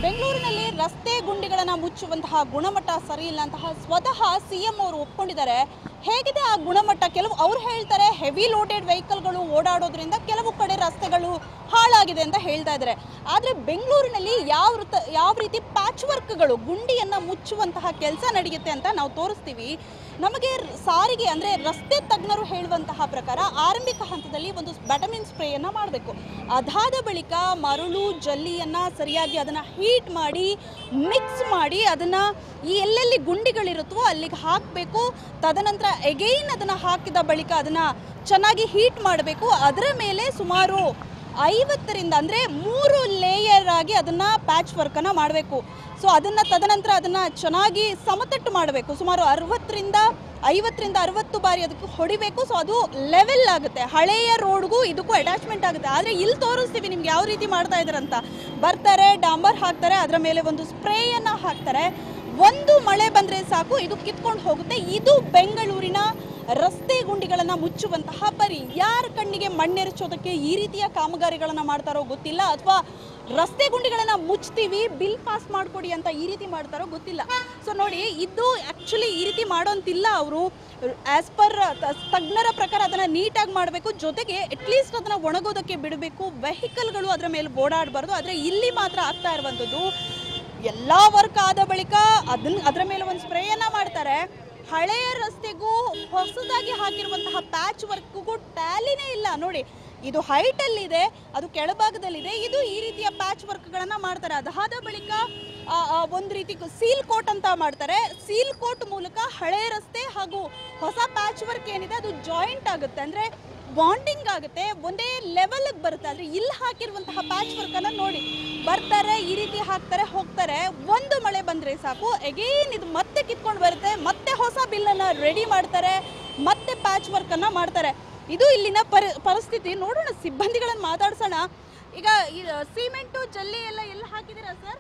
ಬೆಂಗಳೂರಿನಲ್ಲಿ ರಸ್ತೆ ಗುಂಡಿಗಳನ್ನು ಮುಚ್ಚುವಂತಹ ಗುಣಮಟ್ಟ ಸರಿ ಇಲ್ಲ ಅಂತಹ ಸ್ವತಃ ಸಿ ಎಂ ಅವರು ಒಪ್ಕೊಂಡಿದ್ದಾರೆ ಹೇಗಿದೆ ಆ ಗುಣಮಟ್ಟ ಕೆಲವು ಅವ್ರು ಹೇಳ್ತಾರೆ ಹೆವಿ ಲೋಡೆಡ್ ವೆಹಿಕಲ್ಗಳು ಓಡಾಡೋದ್ರಿಂದ ಕೆಲವು ಕಡೆ ರಸ್ತೆಗಳು ಹಾಳಾಗಿದೆ ಅಂತ ಹೇಳ್ತಾ ಇದ್ದಾರೆ ಆದರೆ ಬೆಂಗಳೂರಿನಲ್ಲಿ ಯಾವ ವೃತ್ತ ಯಾವ ರೀತಿ ಪ್ಯಾಚ್ ವರ್ಕ್ಗಳು ಗುಂಡಿಯನ್ನು ಮುಚ್ಚುವಂತಹ ಕೆಲಸ ನಡೆಯುತ್ತೆ ಅಂತ ನಾವು ತೋರಿಸ್ತೀವಿ ನಮಗೆ ರ- ಸಾರಿಗೆ ಅಂದರೆ ರಸ್ತೆ ತಜ್ಞರು ಹೇಳುವಂತಹ ಪ್ರಕಾರ ಆರಂಭಿಕ ಹಂತದಲ್ಲಿ ಒಂದು ಬ್ಯಾಟಮಿನ್ ಸ್ಪ್ರೇಯನ್ನು ಮಾಡಬೇಕು ಅದಾದ ಬಳಿಕ ಮರಳು ಜಲ್ಲಿಯನ್ನು ಸರಿಯಾಗಿ ಅದನ್ನು ಹೀಟ್ ಮಾಡಿ ಮಿಕ್ಸ್ ಮಾಡಿ ಅದನ್ನು ಈ ಎಲ್ಲೆಲ್ಲಿ ಗುಂಡಿಗಳಿರುತ್ತವೋ ಅಲ್ಲಿಗೆ ಹಾಕಬೇಕು ತದನಂತರ ಎಗೈನ್ ಅದನ್ನು ಹಾಕಿದ ಬಳಿಕ ಅದನ್ನು ಚೆನ್ನಾಗಿ ಹೀಟ್ ಮಾಡಬೇಕು ಅದರ ಮೇಲೆ ಸುಮಾರು ಐವತ್ತರಿಂದ ಅಂದರೆ ಮೂರು ಲೇಯರ್ ಆಗಿ ಅದನ್ನು ಪ್ಯಾಚ್ ವರ್ಕನ್ನು ಮಾಡಬೇಕು ಸೊ ಅದನ್ನು ತದನಂತರ ಅದನ್ನು ಚೆನ್ನಾಗಿ ಸಮತಟ್ಟು ಮಾಡಬೇಕು ಸುಮಾರು ಅರವತ್ತರಿಂದ ಐವತ್ತರಿಂದ ಅರವತ್ತು ಬಾರಿ ಅದಕ್ಕೆ ಹೊಡಿಬೇಕು ಸೊ ಅದು ಲೆವೆಲ್ ಆಗುತ್ತೆ ಹಳೆಯ ರೋಡ್ಗೂ ಇದಕ್ಕೂ ಅಟ್ಯಾಚ್ಮೆಂಟ್ ಆಗುತ್ತೆ ಆದರೆ ಇಲ್ಲಿ ತೋರಿಸ್ತೀವಿ ನಿಮ್ಗೆ ಯಾವ ರೀತಿ ಮಾಡ್ತಾ ಇದ್ದಾರೆ ಅಂತ ಬರ್ತಾರೆ ಡಾಂಬರ್ ಹಾಕ್ತಾರೆ ಅದರ ಮೇಲೆ ಒಂದು ಸ್ಪ್ರೇಯನ್ನು ಹಾಕ್ತಾರೆ ಒಂದು ಮಳೆ ಬಂದರೆ ಸಾಕು ಇದು ಕಿತ್ಕೊಂಡು ಹೋಗುತ್ತೆ ಇದು ಬೆಂಗಳೂರಿನ ರಸ್ತೆ ಗುಂಡಿಗಳನ್ನು ಮುಚ್ಚುವಂತಹ ಪರಿ ಯಾರ ಕಣ್ಣಿಗೆ ಮಣ್ಣೆರಚೋದಕ್ಕೆ ಈ ರೀತಿಯ ಕಾಮಗಾರಿಗಳನ್ನು ಮಾಡ್ತಾರೋ ಗೊತ್ತಿಲ್ಲ ಅಥವಾ ರಸ್ತೆ ಗುಂಡಿಗಳನ್ನು ಮುಚ್ತೀವಿ ಬಿಲ್ ಪಾಸ್ ಮಾಡಿಕೊಡಿ ಅಂತ ಈ ರೀತಿ ಮಾಡ್ತಾರೋ ಗೊತ್ತಿಲ್ಲ ಸೊ ನೋಡಿ ಇದು ಆ್ಯಕ್ಚುಲಿ ಈ ರೀತಿ ಮಾಡೋಂತಿಲ್ಲ ಅವರು ಆ್ಯಸ್ ಪರ್ ತಜ್ಞರ ಪ್ರಕಾರ ಅದನ್ನು ನೀಟಾಗಿ ಮಾಡಬೇಕು ಜೊತೆಗೆ ಅಟ್ಲೀಸ್ಟ್ ಅದನ್ನು ಒಣಗೋದಕ್ಕೆ ಬಿಡಬೇಕು ವೆಹಿಕಲ್ಗಳು ಅದರ ಮೇಲೆ ಓಡಾಡಬಾರ್ದು ಆದರೆ ಇಲ್ಲಿ ಮಾತ್ರ ಆಗ್ತಾ ಇರುವಂಥದ್ದು ಎಲ್ಲ ವರ್ಕ್ ಆದ ಬಳಿಕ ಅದನ್ನ ಅದರ ಮೇಲೆ ಒಂದು ಸ್ಪ್ರೇಯನ್ನ ಮಾಡ್ತಾರೆ ಹಳೆಯ ರಸ್ತೆಗೂ ಹೊಸದಾಗಿ ಹಾಕಿರುವಂತಹ ಪ್ಯಾಚ್ ವರ್ಕ್ಗೂ ಟ್ಯಾಲಿನೇ ಇಲ್ಲ ನೋಡಿ ಇದು ಹೈಟಲ್ಲಿದೆ ಅದು ಕೆಳಭಾಗದಲ್ಲಿದೆ ಇದು ಈ ರೀತಿಯ ಪ್ಯಾಚ್ ವರ್ಕ್ಗಳನ್ನು ಮಾಡ್ತಾರೆ ಅದಾದ ಬಳಿಕ ಆ, ಆ, ಒಂದು ರೀತಿ ಸೀಲ್ ಕೋಟ್ ಅಂತ ಮಾಡ್ತಾರೆ ಸೀಲ್ ಕೋಟ್ ಮೂಲಕ ಹಳೆ ರಸ್ತೆ ಹಾಗೂ ಹೊಸ ಪ್ಯಾಚ್ ವರ್ಕ್ ಏನಿದೆ ಅದು ಜಾಯಿಂಟ್ ಆಗುತ್ತೆ ಅಂದರೆ ಬಾಂಡಿಂಗ್ ಆಗುತ್ತೆ ಒಂದೇ ಲೆವೆಲ್ಗೆ ಬರುತ್ತೆ ಆದರೆ ಇಲ್ಲಿ ಹಾಕಿರುವಂತಹ ಪ್ಯಾಚ್ ವರ್ಕನ್ನು ನೋಡಿ ಬರ್ತಾರೆ ಈ ರೀತಿ ಹಾಕ್ತಾರೆ ಹೋಗ್ತಾರೆ ಒಂದು ಮಳೆ ಬಂದರೆ ಸಾಕು ಎಗೇನ್ ಇದು ಮತ್ತೆ ಕಿತ್ಕೊಂಡು ಬರುತ್ತೆ ಮತ್ತೆ ಹೊಸ ಬಿಲ್ಲನ್ನು ರೆಡಿ ಮಾಡ್ತಾರೆ ಮತ್ತೆ ಪ್ಯಾಚ್ ವರ್ಕನ್ನು ಮಾಡ್ತಾರೆ ಇದು ಇಲ್ಲಿನ ಪರಿ ಪರಿಸ್ಥಿತಿ ನೋಡೋಣ ಸಿಬ್ಬಂದಿಗಳನ್ನು ಮಾತಾಡ್ಸೋಣ ಈಗ ಈ ಸಿಮೆಂಟು ಜಲ್ಲಿ ಎಲ್ಲ ಎಲ್ಲ ಹಾಕಿದ್ದೀರಾ ಸರ್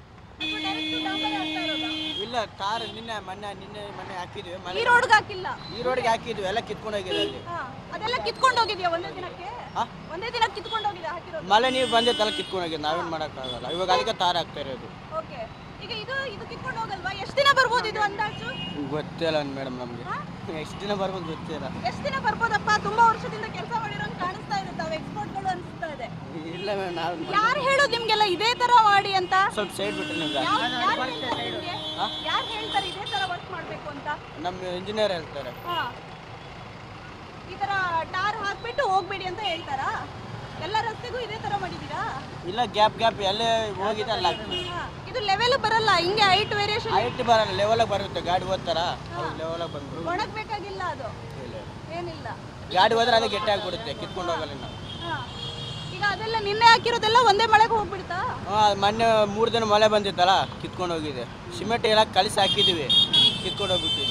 ಇಲ್ಲ ಕಾರ್ ನಿನ್ನೆ ಮೊನ್ನೆ ನಿನ್ನೆ ಮೊನ್ನೆ ಹಾಕಿದ್ವಿ ಈ ಮಳೆ ರೋಡ್ಗೆ ಹಾಕಿಲ್ಲ ಈ ರೋಡ್ಗೆ ಹಾಕಿದ್ವಿ ಎಲ್ಲ ಕಿತ್ಕೊಂಡು ಹೋಗಿದೆ ಅಲ್ಲಿ ಹಾ, ಅದೆಲ್ಲ ಕಿತ್ಕೊಂಡು ಹೋಗಿದ್ಯಾ ಒಂದೇ ದಿನಕ್ಕೆ ಹಾ? ಒಂದೇ ದಿನ ಕಿತ್ಕೊಂಡು ಹೋಗಿದೆ ಹಾಕಿರೋದು ಮಳೆ ನೀರು ಬಂದಿತ್ತಲ್ಲ ಕಿತ್ಕೊಂಡು ಹೋಗಿದೆ ನಾವೇನು ಮಾಡೋಕ್ಕಾಗಲ್ಲ ಇವಾಗ ಅದಕ್ಕೆ ತಾರ್ ಹಾಕ್ತಾ ಇರೋದು ಓಕೆ ಈಗ ಇದು ಇದು ಕಿತ್ಕೊಂಡು ಹೋಗಲ್ವಾ ಎಷ್ಟು ದಿನ ಬರ್ಬೋದು ಇದು ಅಂದಾಜು ಗೊತ್ತಿಲ್ಲ ಮೇಡಮ್ ನಮಗೆ ಹಾ? ಎಷ್ಟು ದಿನ ಬರ್ಬೋದು ಗೊತ್ತಿಲ್ಲ ಎಷ್ಟು ದಿನ ಬರ್ಬೋದಪ್ಪ ತುಂಬಾ ವರ್ಷದಿಂದ ಕೆಲಸ ಮಾಡಿರೋಂಗ್ ಕಾಣಿಸ್ತಾ ಇದೆ ತಾವು ಎಕ್ಸ್ಪೋರ್ಟ್ಗಳು ಅನಿಸ್ತಾ ಇದೆ ಇಲ್ಲ ಮೇಡಮ್ ನಾವು ಯಾರು ಹೇಳೋದು ನಿಮ್ಗೆಲ್ಲ ಇದೇ ತರ ಮಾಡಿ ಅಂತ ಸ್ವಲ್ಪ ಸೈಡ್ ಬಿಟ್ಟು ನಿಮ್ಗೆ ಹಾ? ಯಾರು ಹೇಳ್ತಾರೆ ಇದೇ ತರ ವರ್ಕ್ ಮಾಡ್ಬೇಕು ಅಂತ ನಮ್ಮ ಇಂಜಿನಿಯರ್ ಹೇಳ್ತಾರೆ ಹಾ ಈ ತರ ಟಾರ್ ಹಾಕ್ಬಿಟ್ಟು ಹೋಗ್ಬೇಡಿ ಅಂತ ಹೇಳ್ತಾರಾ ಎಲ್ಲ ರಸ್ತೆಗೂ ಇದೇ ತರ ಮಾಡಿದೀರಾ ಇಲ್ಲ ಗ್ಯಾಪ್ ಗ್ಯಾಪ್ ಎಲ್ಲೇ ಹೋಗಿದೆ ಅಲ್ಲ ಹಾ. ಇದು ಲೆವೆಲ್ ಬರಲ್ಲ ಹಿಂಗೆ ಹೈಟ್ ವೇರಿಯೇಷನ್ ಹೈಟ್ ಬರಲ್ಲ ಲೆವೆಲಾಗಿ ಬರುತ್ತೆ ಗಾಡಿ ಓದ್ತಾರ ಲೆವೆಲಾಗಿ ಬಂದ್ರು ಒಣಗ್ಬೇಕಾಗಿಲ್ಲ ಅದು ಇಲ್ಲ. ಏನಿಲ್ಲ ಗಾಡಿ ಹೋದ್ರೆ ಅದೇ ಗಟ್ಟಿ ಆಗ್ಬಿಡುತ್ತೆ ಕಿತ್ಕೊಂಡು ಹೋಗಲ್ಲ ಇನ್ನು ಹಾ. ಈಗ ಅದೆಲ್ಲ ನಿನ್ನೆ ಹಾಕಿರೋದೆಲ್ಲ ಒಂದೇ ಮಳೆಗೆ ಹೋಗ್ಬಿಡ್ತಾ ಹಾಂ ಮೊನ್ನೆ ಮೂರು ದಿನ ಮಳೆ ಬಂದಿತ್ತಲ್ಲ ಕಿತ್ಕೊಂಡು ಹೋಗಿದೆ ಸಿಮೆಂಟ್ ಎಲ್ಲ ಕಲಿಸಿ ಹಾಕಿದ್ದೀವಿ ಕಿತ್ಕೊಂಡು ಹೋಗ್ಬಿಟ್ಟಿದೆ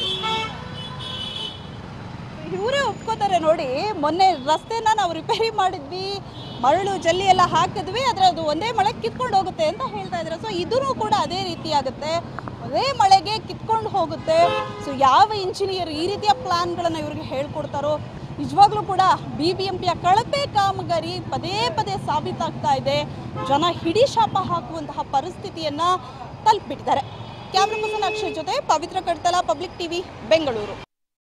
ಇವರೇ ಒಪ್ಕೋತಾರೆ ನೋಡಿ ಮೊನ್ನೆ ರಸ್ತೆನ ನಾವು ರಿಪೇರಿ ಮಾಡಿದ್ವಿ ಮರಳು ಜಲ್ಲಿ ಎಲ್ಲ ಹಾಕಿದ್ವಿ ಆದರೆ ಅದು ಒಂದೇ ಮಳೆ ಕಿತ್ಕೊಂಡು ಹೋಗುತ್ತೆ ಅಂತ ಹೇಳ್ತಾ ಇದ್ದಾರೆ ಸೊ ಇದೂ ಕೂಡ ಅದೇ ರೀತಿ ಆಗುತ್ತೆ ಅದೇ ಮಳೆಗೆ ಕಿತ್ಕೊಂಡು ಹೋಗುತ್ತೆ ಸೊ ಯಾವ ಇಂಜಿನಿಯರ್ ಈ ರೀತಿಯ ಪ್ಲಾನ್ಗಳನ್ನು ಇವ್ರಿಗೆ ಹೇಳ್ಕೊಡ್ತಾರೋ ನಿಜವಾಗ್ಲೂ ಕೂಡ ಬಿ ಬಿ ಎಂ ಪಿಯ ಕಳಪೆ ಕಾಮಗಾರಿ ಪದೇ ಪದೇ ಸಾಬೀತಾಗ್ತಾ ಇದೆ ಜನ ಹಿಡಿ ಶಾಪ ಹಾಕುವಂತಹ ಪರಿಸ್ಥಿತಿಯನ್ನು ತಲುಪಿಟ್ಟಿದ್ದಾರೆ ಕ್ಯಾಮ್ರಾ ಪರ್ಸನ್ ಅಕ್ಷಯ್ ಜೊತೆ ಪವಿತ್ರ ಕಡ್ತಲ ಪಬ್ಲಿಕ್ ಟಿವಿ ಬೆಂಗಳೂರು